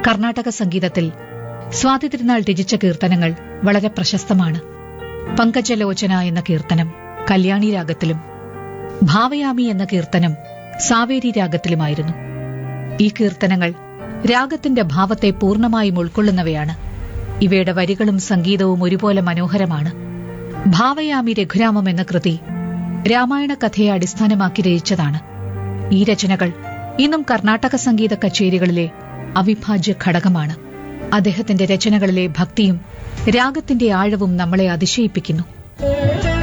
കർണാടക സംഗീതത്തിൽ സ്വാതി തിരുനാൾ രചിച്ച കീർത്തനങ്ങൾ വളരെ പ്രശസ്തമാണ് പങ്കജലോചന എന്ന കീർത്തനം കല്യാണി രാഗത്തിലും ഭാവയാമി എന്ന കീർത്തനം സാവേരി രാഗത്തിലുമായിരുന്നു ഈ കീർത്തനങ്ങൾ രാഗത്തിന്റെ ഭാവത്തെ പൂർണ്ണമായും ഉൾക്കൊള്ളുന്നവയാണ് ഇവയുടെ വരികളും സംഗീതവും ഒരുപോലെ മനോഹരമാണ് ഭാവയാമി രഘുരാമം എന്ന കൃതി രാമായണ കഥയെ അടിസ്ഥാനമാക്കി രചിച്ചതാണ് ഈ രചനകൾ ഇന്നും കർണാടക സംഗീത കച്ചേരികളിലെ അവിഭാജ്യ ഘടകമാണ് അദ്ദേഹത്തിന്റെ രചനകളിലെ ഭക്തിയും രാഗത്തിന്റെ ആഴവും നമ്മളെ അതിശയിപ്പിക്കുന്നു